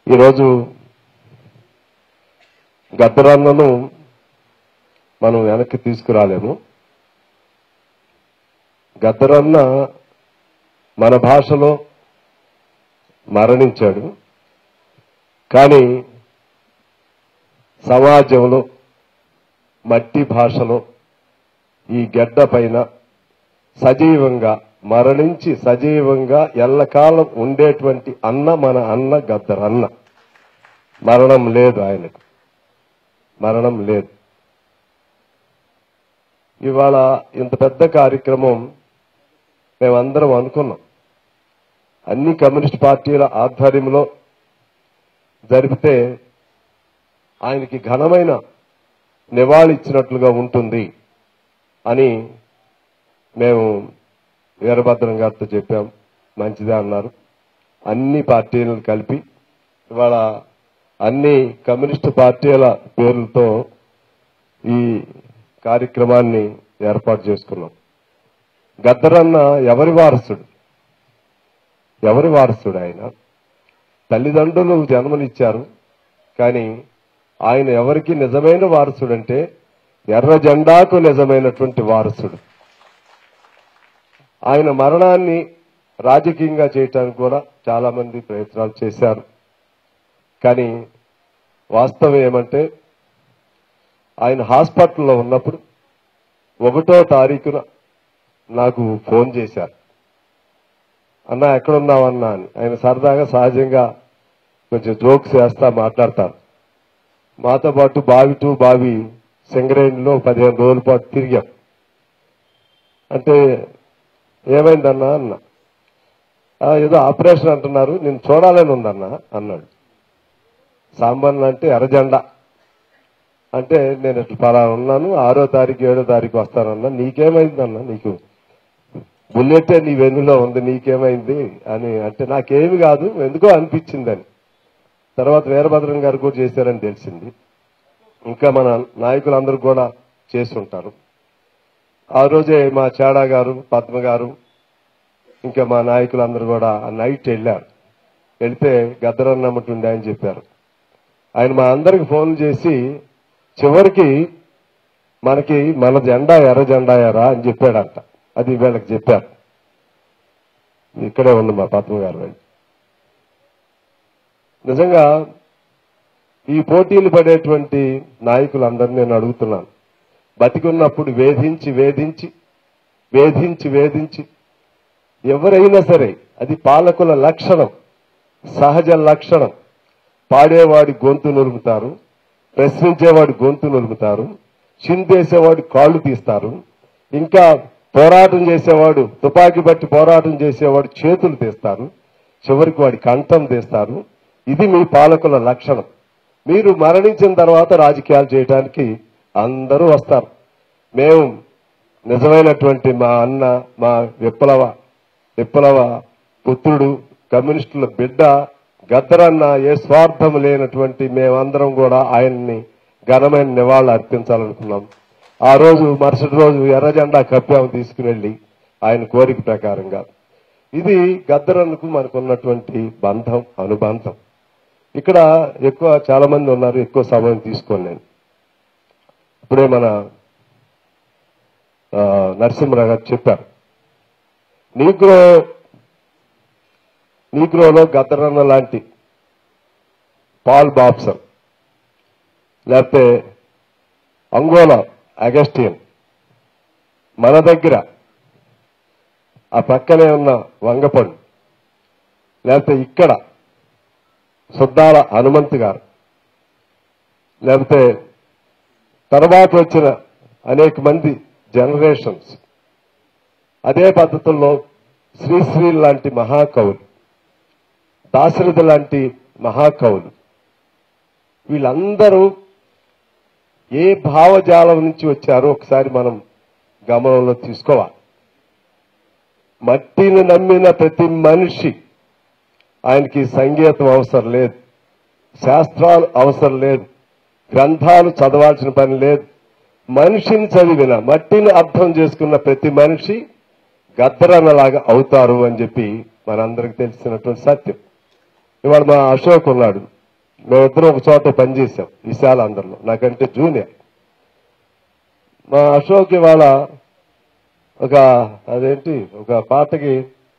ఈరోజు గద్దరన్నను మనం వెనక్కి తీసుకురాలేము గద్దరన్న మన భాషలో మరణించాడు కానీ సమాజంలో మట్టి భాషలో ఈ గడ్డ పైన సజీవంగా మరణించి సజీవంగా ఎల్లకాలం ఉండేటువంటి అన్న మన అన్న గద్దరన్న మరణం లేదు ఆయనకు మరణం లేదు ఇవాళ ఇంత పెద్ద కార్యక్రమం మేమందరం అనుకున్నాం అన్ని కమ్యూనిస్ట్ పార్టీల ఆధ్వర్యంలో జరిపితే ఆయనకి ఘనమైన నివాళిచ్చినట్లుగా ఉంటుంది అని మేము వీరభద్రం గారితో చెప్పాం మంచిదే అన్నారు అన్ని పార్టీలను కలిపి ఇవాళ అన్ని కమ్యూనిస్టు పార్టీల పేర్లతో ఈ కార్యక్రమాన్ని ఏర్పాటు చేసుకున్నాం గద్దరన్న ఎవరి వారసుడు ఎవరి వారసుడు ఆయన తల్లిదండ్రులు జన్మనిచ్చారు కానీ ఆయన ఎవరికి నిజమైన వారసుడంటే ఎర్ర జెండాకు నిజమైనటువంటి వారసుడు ఆయన మరణాన్ని రాజకీయంగా చేయటానికి కూడా చాలా మంది ప్రయత్నాలు చేశారు కానీ వాస్తవం ఏమంటే ఆయన హాస్పిటల్లో ఉన్నప్పుడు ఒకటో తారీఖున నాకు ఫోన్ చేశారు అన్న ఎక్కడున్నావన్నా అని ఆయన సరదాగా సహజంగా కొంచెం జోక్స్ వేస్తా మాట్లాడతారు మాతో పాటు బావి టు బావి సింగరేణిలో పదిహేను రోజుల పాటు తిరిగాం అంటే ఏమైందన్నా అన్న "ఆ, ఏదో ఆపరేషన్ అంటున్నారు నేను చూడాలని ఉందన్నా అన్నాడు సాంబన్ అంటే ఎర్రజెండా అంటే నేను ఇట్లా పలానా ఉన్నాను ఆరో తారీఖు ఏడో తారీఖు వస్తానన్నా నీకేమైందన్నా నీకు బుల్లెటే నీ వెన్నులో ఉంది నీకేమైంది అని అంటే నాకేమి కాదు ఎందుకో అనిపించిందని తర్వాత వీరభద్రం గారు కూడా చేశారని తెలిసింది ఇంకా మన నాయకులందరూ కూడా చేసి ఉంటారు ఆ రోజే మా చాడా గారు పద్మ గారు ఇంకా మా నాయకులందరూ కూడా ఆ నైట్ వెళ్ళారు వెళ్తే గద్దరన్నమ్మటుండే అని చెప్పారు ఆయన మా అందరికి ఫోన్ చేసి చివరికి మనకి మన జెండా ఎర్ర జెండా ఎరా అని చెప్పాడంట అది వీళ్ళకి చెప్పారు ఇక్కడే ఉంది మా పద్మ గారు వెళ్ళి నిజంగా ఈ పోటీలు పడేటువంటి నాయకులందరినీ నేను అడుగుతున్నాను బతికున్నప్పుడు వేధించి వేధించి వేధించి వేధించి ఎవరైనా సరే అది పాలకుల లక్షణం సహజ లక్షణం పాడేవాడి గొంతు నులుముతారు ప్రశ్నించేవాడి గొంతు నులుముతారు చిందేసేవాడి కాళ్ళు తీస్తారు ఇంకా పోరాటం చేసేవాడు తుపాకీ బట్టి పోరాటం చేసేవాడు చేతులు తీస్తారు చివరికి వాడి కంఠం తీస్తారు ఇది మీ పాలకుల లక్షణం మీరు మరణించిన తర్వాత రాజకీయాలు చేయడానికి అందరూ వస్తారు మేము నిజమైనటువంటి మా అన్న మా విప్లవ విప్లవ పుత్రుడు కమ్యూనిస్టుల బిడ్డ గద్దరన్న ఏ స్వార్థం లేనటువంటి మేమందరం కూడా ఆయన్ని ఘనమైన నివాళులు అర్పించాలనుకున్నాం ఆ రోజు మరుసటి రోజు ఎర్ర జెండా కప్పాము తీసుకుని ఆయన కోరిక ప్రకారంగా ఇది గద్దరన్నకు మనకున్నటువంటి బంధం అనుబంధం ఇక్కడ ఎక్కువ చాలా మంది ఉన్నారు ఎక్కువ సమయం తీసుకోను నేను ఇప్పుడే మన ఆ, నరసింహరావు గారు చెప్పారు నీగ్రో నీగ్రోలో గద్దరన్న లాంటి పాల్ బాబ్సన్ లేకపోతే అంగోలా అగస్టియన్ మన దగ్గర ఆ పక్కనే ఉన్న వంగపండు లేకపోతే ఇక్కడ సుద్దాల హనుమంత్ గారు లేకపోతే తర్వాత వచ్చిన అనేక మంది జనరేషన్స్ అదే పద్ధతుల్లో శ్రీశ్రీ లాంటి మహాకవులు దాశరథి లాంటి మహాకవులు వీళ్ళందరూ ఏ భావజాలం నుంచి వచ్చారో ఒకసారి మనం గమనంలో తీసుకోవాలి మట్టిని నమ్మిన ప్రతి మనిషి ఆయనకి సంగీతం అవసరం లేదు శాస్త్రాలు అవసరం లేదు గ్రంథాలు చదవాల్సిన పని లేదు మనిషిని చదివిన మట్టిని అర్థం చేసుకున్న ప్రతి మనిషి గద్దరన్నలాగా అవుతారు అని చెప్పి మనందరికి తెలిసినటువంటి సత్యం ఇవాళ మా అశోక్ ఉన్నాడు మేమిద్దరం ఒక చోట పనిచేసాం విశాల అందరిలో నాకంటే జూనియర్ మా అశోక్ ఇవాళ ఒక అదేంటి ఒక పాటకి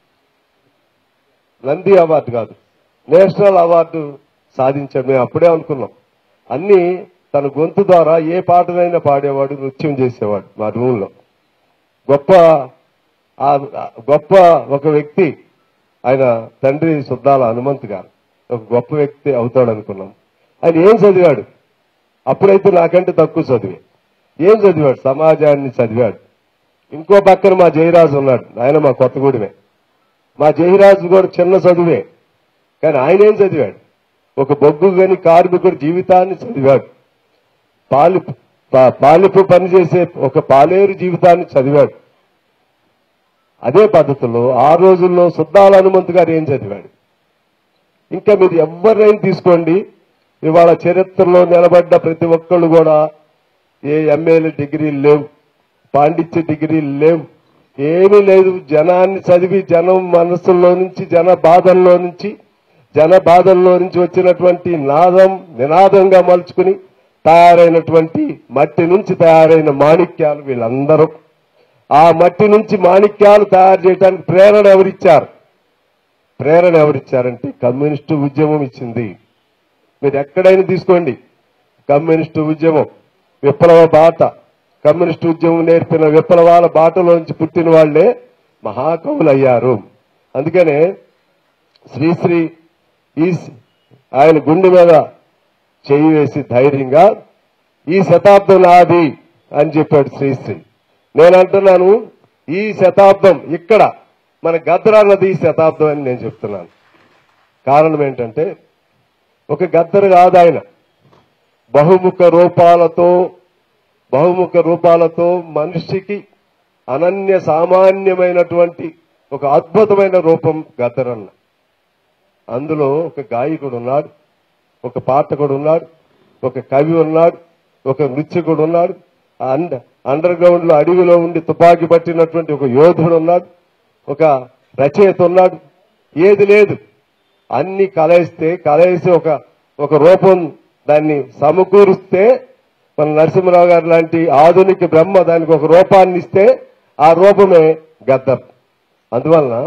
నంది అవార్డు కాదు నేషనల్ అవార్డు సాధించాడు మేము అప్పుడే అనుకున్నాం అన్ని తన గొంతు ద్వారా ఏ పాటనైనా పాడేవాడు నృత్యం చేసేవాడు మా రూమ్లో గొప్ప ఆ గొప్ప ఒక వ్యక్తి ఆయన తండ్రి సుద్దాల హనుమంత్ గారు ఒక గొప్ప వ్యక్తి అవుతాడు అనుకున్నాం ఆయన ఏం చదివాడు అప్పుడైతే నాకంటే తక్కువ చదివే ఏం చదివాడు సమాజాన్ని చదివాడు ఇంకో పక్కన మా జయరాజు ఉన్నాడు ఆయన మా కొత్తగూడెమే మా జయరాజు కూడా చిన్న చదువే కానీ ఆయన ఏం చదివాడు ఒక బొగ్గు గని కార్మికుడి జీవితాన్ని చదివాడు పాలి పా- పాలిపు పనిచేసే ఒక పాలేరు జీవితాన్ని చదివాడు అదే పద్ధతిలో ఆ రోజుల్లో సుద్దాల హనుమంత్ గారు ఏం చదివాడు ఇంకా మీరు ఎవరినైనా తీసుకోండి ఇవాళ చరిత్రలో నిలబడ్డ ప్రతి ఒక్కళ్ళు కూడా ఏ ఎమ్మెల్యే డిగ్రీలు లేవు పాండిత్య డిగ్రీలు లేవు ఏమీ లేదు జనాన్ని చదివి జనం మనసుల్లో నుంచి జన బాధల్లో నుంచి జన బాధల్లో నుంచి వచ్చినటువంటి నాదం నినాదంగా మలుచుకుని తయారైనటువంటి మట్టి నుంచి తయారైన మాణిక్యాలు వీళ్ళందరూ ఆ మట్టి నుంచి మాణిక్యాలు తయారు చేయడానికి ప్రేరణ ఎవరిచ్చారు ప్రేరణ ఎవరిచ్చారంటే కమ్యూనిస్టు ఉద్యమం ఇచ్చింది మీరు ఎక్కడైనా తీసుకోండి కమ్యూనిస్టు ఉద్యమం విప్లవ బాట కమ్యూనిస్టు ఉద్యమం నేర్పిన విప్లవాల బాటలోంచి పుట్టిన వాళ్లే మహాకవులు అయ్యారు అందుకనే శ్రీశ్రీ ఈ ఆయన గుండె మీద చేయి వేసి ధైర్యంగా ఈ శతాబ్దం నాది అని చెప్పాడు శ్రీశ్రీ నేను అంటున్నాను ఈ శతాబ్దం ఇక్కడ మన గద్రా నది శతాబ్దం అని నేను చెప్తున్నాను కారణం ఏంటంటే ఒక గద్దరు కాదు ఆయన బహుముఖ రూపాలతో బహుముఖ రూపాలతో మనిషికి అనన్య సామాన్యమైనటువంటి ఒక అద్భుతమైన రూపం గద్దరన్న అందులో ఒక గాయకుడు ఉన్నాడు ఒక పాఠకుడు ఉన్నాడు ఒక కవి ఉన్నాడు ఒక నృత్యకుడు ఉన్నాడు అండ్ అండర్ గ్రౌండ్ లో అడవిలో ఉండి తుపాకీ పట్టినటువంటి ఒక యోధుడు ఉన్నాడు ఒక రచయిత ఉన్నాడు ఏది లేదు అన్ని కలయిస్తే కలయిసి ఒక ఒక రూపం దాన్ని సమకూరుస్తే మన నరసింహరావు గారు లాంటి ఆధునిక బ్రహ్మ దానికి ఒక రూపాన్ని ఇస్తే ఆ రూపమే గద్దర్ అందువలన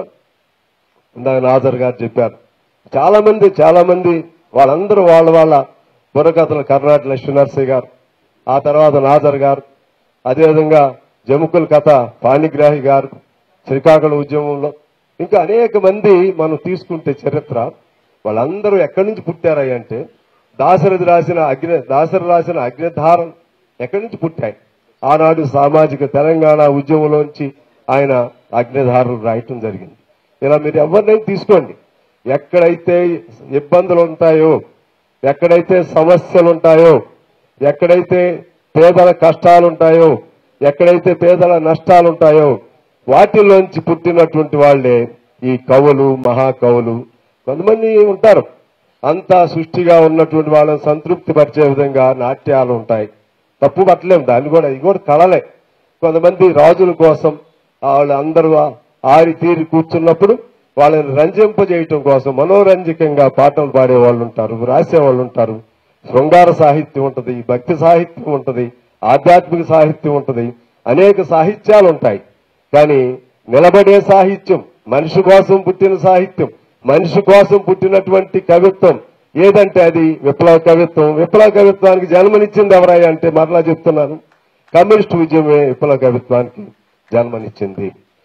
ఇందాక నాజర్ గారు చెప్పారు చాలా మంది చాలా మంది వాళ్ళందరూ వాళ్ళ వాళ్ళ బుర్రకథలు కర్ణాటక లక్ష్మీనరసింహ గారు ఆ తర్వాత నాజర్ గారు అదేవిధంగా జముకుల కథ పాణిగ్రాహి గారు శ్రీకాకుళం ఉద్యమంలో ఇంకా అనేక మంది మనం తీసుకుంటే చరిత్ర వాళ్ళందరూ ఎక్కడి నుంచి పుట్టారయ్య అంటే దాశరథి రాసిన అగ్ని దాశరథి రాసిన అగ్నిధారం ఎక్కడి నుంచి పుట్టాయి ఆనాడు సామాజిక తెలంగాణ ఉద్యమంలోంచి ఆయన అగ్నిధారలు రాయటం జరిగింది ఇలా మీరు ఎవరినైనా తీసుకోండి ఎక్కడైతే ఇబ్బందులు ఉంటాయో ఎక్కడైతే సమస్యలు ఉంటాయో ఎక్కడైతే పేదల కష్టాలు ఉంటాయో ఎక్కడైతే పేదల నష్టాలు ఉంటాయో వాటిలోంచి పుట్టినటువంటి వాళ్లే ఈ కవులు మహాకవులు కొంతమంది ఉంటారు అంతా సృష్టిగా ఉన్నటువంటి వాళ్ళని సంతృప్తి పరిచే విధంగా నాట్యాలు ఉంటాయి తప్పు పట్టలేము దాన్ని కూడా ఇది కూడా కళలే కొంతమంది రాజుల కోసం వాళ్ళు అందరూ ఆరి తీరి కూర్చున్నప్పుడు వాళ్ళని రంజింపజేయటం కోసం మనోరంజకంగా పాటలు పాడే వాళ్ళు ఉంటారు రాసే వాళ్ళు ఉంటారు శృంగార సాహిత్యం ఉంటది భక్తి సాహిత్యం ఉంటది ఆధ్యాత్మిక సాహిత్యం ఉంటది అనేక సాహిత్యాలు ఉంటాయి కానీ నిలబడే సాహిత్యం మనిషి కోసం పుట్టిన సాహిత్యం మనిషి కోసం పుట్టినటువంటి కవిత్వం ఏదంటే అది విప్లవ కవిత్వం విప్లవ కవిత్వానికి జన్మనిచ్చింది ఎవరయ్యా అంటే మరలా చెప్తున్నాను కమ్యూనిస్ట్ ఉద్యమమే విప్లవ కవిత్వానికి జన్మనిచ్చింది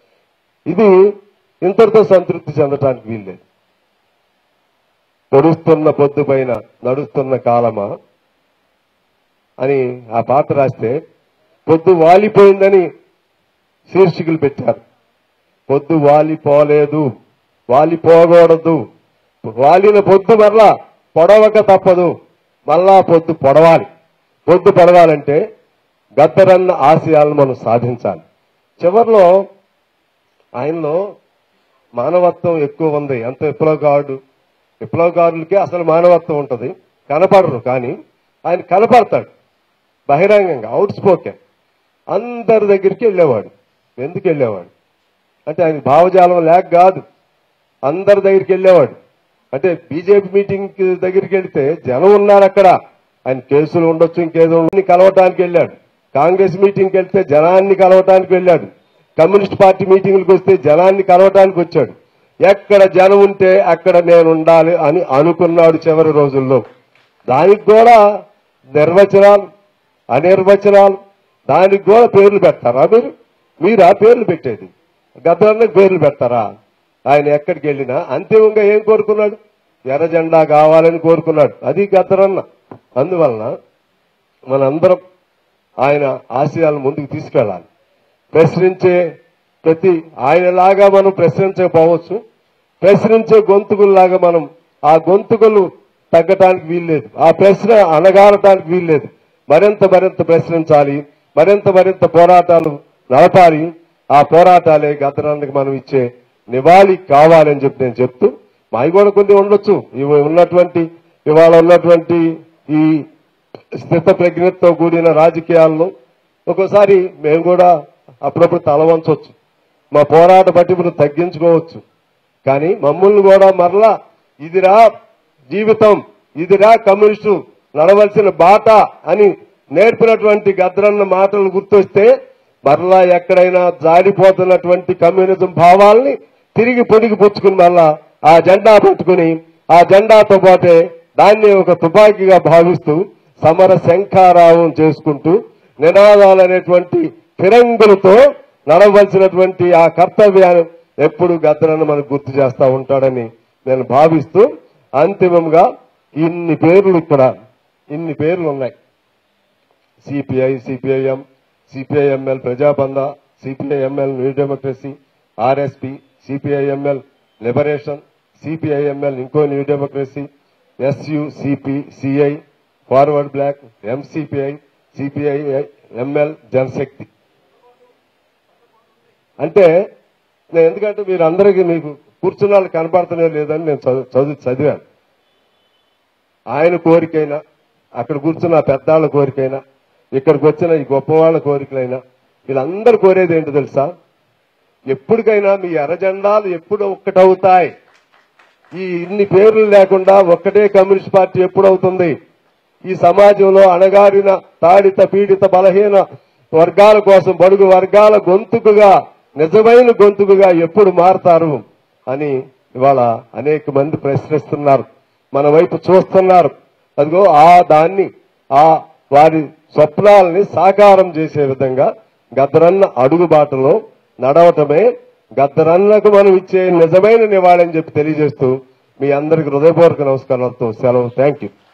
ఇది ఇంతటితో సంతృప్తి చెందటానికి వీల్లేదు పొడుస్తున్న పొద్దు పైన నడుస్తున్న కాలమా అని ఆ పాట రాస్తే పొద్దు వాలిపోయిందని శీర్షికలు పెట్టారు పొద్దు వాలిపోలేదు వాలిపోకూడదు వాలిన పొద్దు మరలా పొడవక తప్పదు మళ్ళా పొద్దు పొడవాలి పొద్దు పొడవాలంటే గద్దరన్న ఆశయాలను మనం సాధించాలి చివరిలో ఆయనలో మానవత్వం ఎక్కువ ఉంది ఎంత విప్లవకారుడు విప్లవకారులకి అసలు మానవత్వం ఉంటది కనపడరు కానీ ఆయన కనపడతాడు బహిరంగంగా అవుట్ స్పోకెన్ అందరి దగ్గరికి వెళ్ళేవాడు ఎందుకు వెళ్ళేవాడు అంటే ఆయన భావజాలం లేక కాదు అందరి దగ్గరికి వెళ్ళేవాడు అంటే బీజేపీ మీటింగ్ దగ్గరికి వెళ్తే జనం ఉన్నారు అక్కడ ఆయన కేసులు ఉండొచ్చు ఇంకేదో ఉండని కలవటానికి వెళ్ళాడు కాంగ్రెస్ మీటింగ్కి వెళ్తే జనాన్ని కలవటానికి వెళ్ళాడు కమ్యూనిస్ట్ పార్టీ మీటింగ్లకు వస్తే జనాన్ని కలవటానికి వచ్చాడు ఎక్కడ జనం ఉంటే అక్కడ నేను ఉండాలి అని అనుకున్నాడు చివరి రోజుల్లో దానికి కూడా నిర్వచనాలు అనిర్వచనాలు దానికి కూడా పేర్లు పెడతారా మీరు మీరు ఆ పేర్లు పెట్టేది గద్దరన్నకు పేర్లు పెడతారా ఆయన ఎక్కడికి వెళ్ళినా అంతిమంగా ఏం కోరుకున్నాడు ఎర్ర జెండా కావాలని కోరుకున్నాడు అది గద్దరన్న అందువలన మనందరం ఆయన ఆశయాలను ముందుకు తీసుకెళ్ళాలి ప్రశ్నించే ప్రతి ఆయనలాగా మనం ప్రశ్నించకపోవచ్చు ప్రశ్నించే గొంతుకుల్లాగా మనం ఆ గొంతుకులు తగ్గటానికి వీల్లేదు ఆ ప్రశ్న అణగారటానికి వీల్లేదు మరింత మరింత ప్రశ్నించాలి మరింత మరింత పోరాటాలు నడపాలి ఆ పోరాటాలే గతరానికి మనం ఇచ్చే నివాళి కావాలని చెప్పి నేను చెప్తూ మావి కూడా కొన్ని ఉండొచ్చు ఇవి ఉన్నటువంటి ఇవాళ ఉన్నటువంటి ఈ స్థిత ప్రజ్ఞతో కూడిన రాజకీయాల్లో ఒక్కోసారి మేము కూడా అప్పుడప్పుడు తల వంచవచ్చు మా పోరాట పట్టింపును తగ్గించుకోవచ్చు కానీ మమ్మల్ని కూడా మరలా ఇదిరా జీవితం ఇదిరా కమ్యూనిస్టు నడవలసిన బాట అని నేర్పినటువంటి గద్రన్న మాటలు గుర్తొస్తే మరలా ఎక్కడైనా జారిపోతున్నటువంటి కమ్యూనిజం భావాల్ని తిరిగి పొడిగి పుచ్చుకుని మరలా ఆ జెండా పట్టుకుని ఆ జెండాతో పాటే దాన్ని ఒక తుపాకీగా భావిస్తూ సమర శంఖారావం చేసుకుంటూ నినాదాలు అనేటువంటి ఫిరంగులతో నడవలసినటువంటి ఆ కర్తవ్యాన్ని ఎప్పుడు గద్దరನ್ನು మనకు గుర్తు చేస్తా ఉంటాడని నేను భావిస్తూ అంతిమంగా ఇన్ని పేర్లు ఇక్కడ ఇన్ని పేర్లు ఉన్నాయి CPI CPIM CPIML Prajabandha CPIML new democracy RSP CPIML liberation CPIML ఇంకో new democracy SU CP CI forward bloc MCPI CPI ML Janashakti అంటే నేను ఎందుకంటే మీరు అందరికీ మీకు కూర్చున్న వాళ్ళు కనపడుతూనే లేదని నేను చదువు చదువు చదివాను ఆయన కోరికైనా అక్కడ కూర్చున్న ఆ పెద్దాళ్ళ కోరికైనా ఇక్కడికి వచ్చిన ఈ గొప్పవాళ్ళ కోరికలైనా వీళ్ళందరూ కోరేది ఏంటో తెలుసా ఎప్పటికైనా మీ ఎర్రజెండాలు ఎప్పుడు ఒక్కటవుతాయి ఈ ఇన్ని పేర్లు లేకుండా ఒక్కటే కమ్యూనిస్ట్ పార్టీ ఎప్పుడవుతుంది ఈ సమాజంలో అణగారిన తాడిత పీడిత బలహీన వర్గాల కోసం బడుగు వర్గాల గొంతుకుగా నిజమైన గొంతుకుగా ఎప్పుడు మారతారు అని ఇవాళ అనేక మంది ప్రశ్నిస్తున్నారు మన వైపు చూస్తున్నారు అదిగో ఆ దాన్ని ఆ వారి స్వప్నాలని సాకారం చేసే విధంగా గద్దరన్న అడుగుబాటలో నడవటమే గద్దరన్నకు మనం ఇచ్చే నిజమైన నివాళని చెప్పి తెలియజేస్తూ మీ అందరికి హృదయపూర్వక నమస్కారాలతో సెలవు థ్యాంక్ యూ